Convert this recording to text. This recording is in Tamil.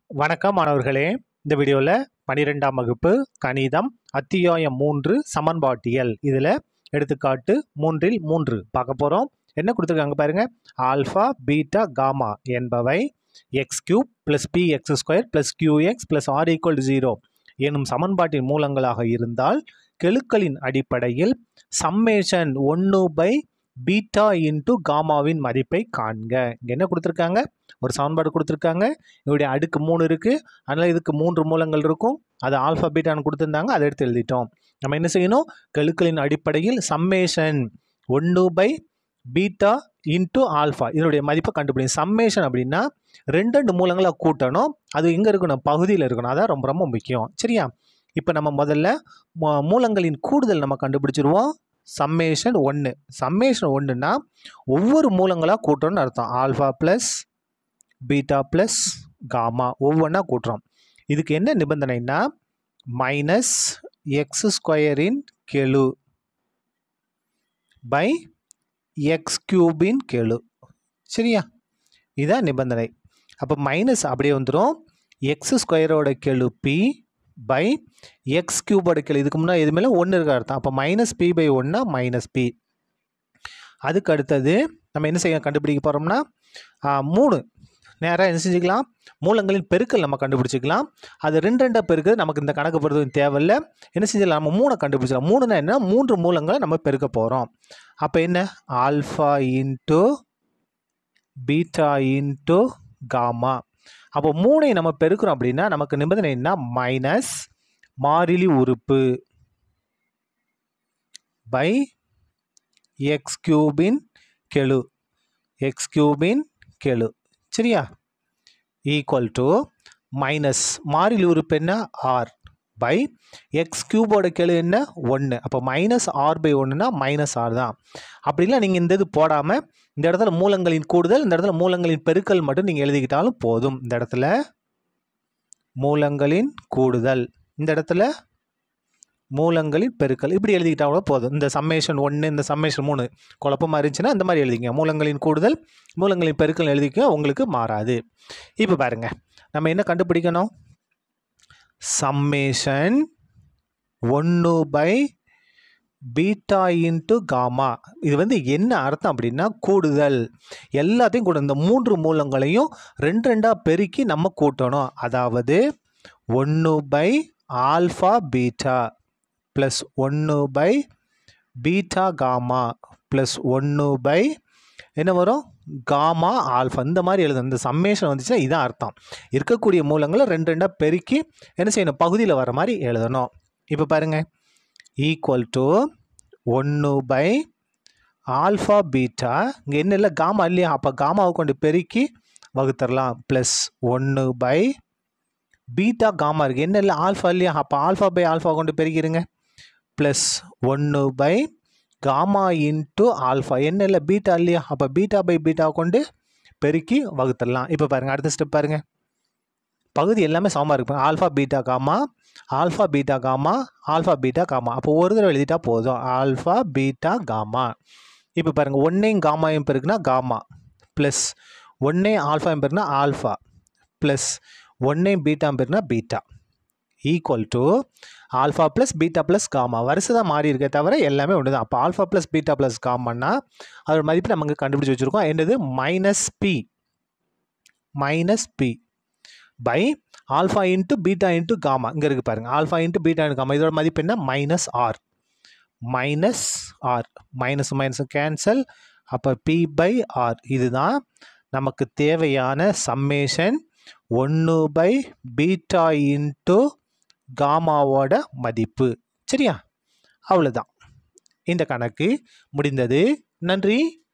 வணக்கம் மாணவர்களே இந்த வீடியோவில் பனிரெண்டாம் வகுப்பு கணிதம் அத்தியாயம் மூன்று சமன்பாட்டியல் இதில் எடுத்துக்காட்டு மூன்றில் மூன்று பார்க்க போகிறோம் என்ன கொடுத்துருக்காங்க பாருங்க ஆல்ஃபா பீட்டா காமா என்பவை x cube plus p x square plus q x plus r equal zero எனும் சமன்பாட்டின் மூலங்களாக இருந்தால் கெழுக்களின் அடிப்படையில் சம்மேஷன் ஒன்று பை பீட்டா இன்ட்டு காமாவின் மதிப்பை காண்க இங்கே என்ன கொடுத்துருக்காங்க ஒரு சமன்பாடு கொடுத்துருக்காங்க இதோடைய அடுக்கு மூணு இருக்குது அதனால் இதுக்கு மூன்று மூலங்கள் இருக்கும் அது ஆல்ஃபா பீட்டான்னு கொடுத்துருந்தாங்க அதை எடுத்து எழுதிட்டோம் நம்ம என்ன செய்யணும் கெழுக்களின் அடிப்படையில் சம்மேஷன் ஒன்று பை பீட்டா இன்ட்டு ஆல்ஃபா இதனுடைய மதிப்பை கண்டுபிடிக்கும் சம்மேஷன் அப்படின்னா ரெண்டு ரெண்டு மூலங்களை கூட்டணும் அது எங்கே இருக்கணும் பகுதியில் இருக்கணும் அதான் ரொம்ப ரொம்ப முக்கியம் சரியா இப்போ நம்ம முதல்ல மூ- மூலங்களின் கூடுதல் நம்ம கண்டுபிடிச்சிருவோம் சம்மேஷன் ஒன்று சம்மேஷன் ஒன்றுனா ஒவ்வொரு மூலங்களாக கூட்டணும்னு அர்த்தம் alpha plus beta plus gamma ஒவ்வொன்றா கூட்டுறோம் இதுக்கு என்ன நிபந்தனைனா மைனஸ் எக்ஸ் ஸ்கொயரின் கெழு பை எக்ஸ் கியூபின் கெழு சரியா இதான் நிபந்தனை அப்போ மைனஸ் அப்படியே வந்துடும் எக்ஸ் ஸ்கொயரோட கெழு பி பை எக்ஸ் கியூபோட கெழு இதுக்கு முன்னாடி எதுவுமே ஒன்று இருக்க அர்த்தம் அப்போ மைனஸ் பி பை ஒன்னா மைனஸ் பி அதுக்கு அடுத்தது நம்ம என்ன செய்ய கண்டுபிடிக்க போகிறோம்னா மூணு நேராக என்ன செஞ்சுக்கலாம் மூலங்களின் பெருக்கல் நம்ம கண்டுபிடிச்சிக்கலாம் அது ரெண்டு ரெண்டாக பெருக்கிறது நமக்கு இந்த கணக்கு பொறுத்தவரைக்கும் தேவையில்ல என்ன செஞ்சிடலாம் நம்ம மூணை கண்டுபிடிச்சிடலாம் மூணுனா என்ன மூன்று மூலங்களை நம்ம பெருக்க போகிறோம் அப்போ என்ன alpha into beta into gamma அப்போ மூணை நம்ம பெருக்கிறோம் அப்படின்னா நமக்கு நிபந்தனை என்ன மைனஸ் மாறிலி உறுப்பு பை எக்ஸ் கியூபின் கெழு எக்ஸ் கியூபின் கெழு சரியா ஈக்குவல் டு மைனஸ் மாறிலி உறுப்பு என்ன ஆர் பை எக்ஸ் கியூபோட கெழு என்ன ஒன்று அப்போ மைனஸ் ஆர் பை ஒன்றுனா மைனஸ் ஆர் தான் அப்படிலாம் நீங்கள் இந்த இது போடாமல் இந்த இடத்துல மூலங்களின் கூடுதல் இந்த இடத்துல மூலங்களின் பெருக்கல் மட்டும் நீங்கள் எழுதிக்கிட்டாலும் போதும் இந்த இடத்துல மூலங்களின் கூடுதல் இந்த இடத்துல மூலங்களின் பெருக்கல் இப்படி எழுதிக்கிட்டா கூட போதும் இந்த சம்மேஷன் ஒன்று இந்த சம்மேஷன் மூணு குழப்பமாக இருந்துச்சுன்னா இந்த மாதிரி எழுதிங்க மூலங்களின் கூடுதல் மூலங்களின் பெருக்கல் எழுதிக்க உங்களுக்கு மாறாது இப்போ பாருங்க நம்ம என்ன கண்டுபிடிக்கணும் சம்மேஷன் ஒன்று பை பீட்டா இன்ட்டு காமா இது வந்து என்ன அர்த்தம் அப்படின்னா கூடுதல் எல்லாத்தையும் கூட இந்த மூன்று மூலங்களையும் ரெண்டு ரெண்டாக பெருக்கி நம்ம கூட்டணும் அதாவது ஒன்று பை ஆல்ஃபா பீட்டா ப்ளஸ் ஒன்று பை பீட்டா காமா ப்ளஸ் ஒன்று பை என்ன வரும் காமா ஆல்ஃபா இந்த மாதிரி எழுதணும் இந்த சம்மேஷன் வந்துச்சுன்னா இதான் அர்த்தம் இருக்கக்கூடிய மூலங்களை ரெண்டு ரெண்டாக பெருக்கி என்ன செய்யணும் பகுதியில் வர மாதிரி எழுதணும் இப்போ பாருங்கள் ஈக்குவல் டு ஒன்று பை ஆல்ஃபா பீட்டா இங்கே என்ன இல்லை காமா இல்லையா அப்போ காமாவை கொண்டு பெருக்கி வகுத்தரலாம் ப்ளஸ் ஒன்று பை பீட்டா காமா இருக்குது என்ன இல்லை ஆல்ஃபா இல்லையா அப்போ ஆல்ஃபா பை ஆல்ஃபா கொண்டு பெருக்கிடுங்க ப்ளஸ் ஒன்று பை காமா இன்ட்டு ஆல்ஃபா என்ன இல்லை பீட்டா இல்லையா அப்போ பீட்டா பை பீட்டா கொண்டு பெருக்கி வகுத்துடலாம் இப்போ பாருங்கள் அடுத்த ஸ்டெப் பாருங்கள் பகுதி எல்லாமே சமமாக இருக்கு alpha beta gamma alpha beta gamma alpha beta gamma அப்போ ஒரு தடவை எழுதிட்டா போதும் ஆல்ஃபா பீட்டா காமா இப்போ பாருங்கள் ஒன்றையும் காமாயும் பெருக்குனா காமா ப்ளஸ் ஒன்றையும் ஆல்ஃபாயும் பெருக்குனா ஆல்ஃபா ப்ளஸ் ஒன்றையும் பீட்டாம் பெருக்குனா beta equal to alpha plus beta plus gamma வரிசை தான் மாறி இருக்கே தவிர எல்லாமே ஒன்று தான் அப்போ ஆல்ஃபா ப்ளஸ் பீட்டா ப்ளஸ் காமான்னா அதோட மதிப்பு நமக்கு கண்டுபிடிச்சி வச்சுருக்கோம் என்னது minus p minus p by alpha into beta into gamma இங்கே இருக்குது பாருங்கள் alpha into beta into gamma இதோட மதிப்பு என்ன minus r minus r minus minus cancel அப்போ பி பை ஆர் இதுதான் நமக்கு தேவையான சம்மேஷன் ஒன்று பை பீட்டா இன்ட்டு காமாவோட மதிப்பு சரியா அவ்வளோதான் இந்த கணக்கு முடிந்தது நன்றி